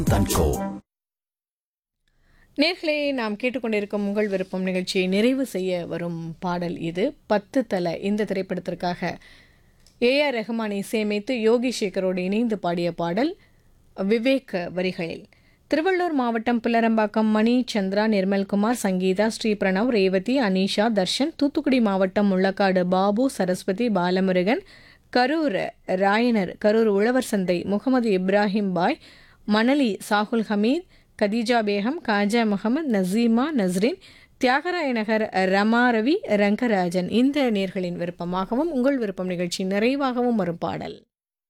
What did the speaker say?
தன்கோ நேர்களே நாம் கேட்டுக்கொண்டிருக்கும் உங்கள் விருப்பம் நிகழ்ச்சியை நிறைவு செய்ய வரும் பாடல் இது பத்து தலை இந்த திரைப்படத்திற்காக ஏஆர் ரஹ்மான் இசையமைத்து யோகி சேகரோடு இணைந்து பாடிய பாடல் விவேக் வரிகளில் திருவள்ளூர் மாவட்டம் பிள்ளரம்பாக்கம் மணி சந்திரா நிர்மல்குமார் சங்கீதா ஸ்ரீ பிரணவ் ரேவதி அனீஷா தர்ஷன் தூத்துக்குடி மாவட்டம் முள்ளக்காடு பாபு சரஸ்வதி பாலமுருகன் கரூர் ராயனர் கரூர் உழவர் சந்தை முகமது இப்ராஹிம் பாய் மணலி சாகுல் ஹமீத் கதீஜா பேகம் காஜா முகமது நசீமா நஸ்ரின் தியாகராய நகர் ரமா ரவி ரங்கராஜன் இந்த நேர்களின் விருப்பமாகவும் உங்கள் விருப்பம் நிகழ்ச்சி நிறைவாகவும் வரும் பாடல்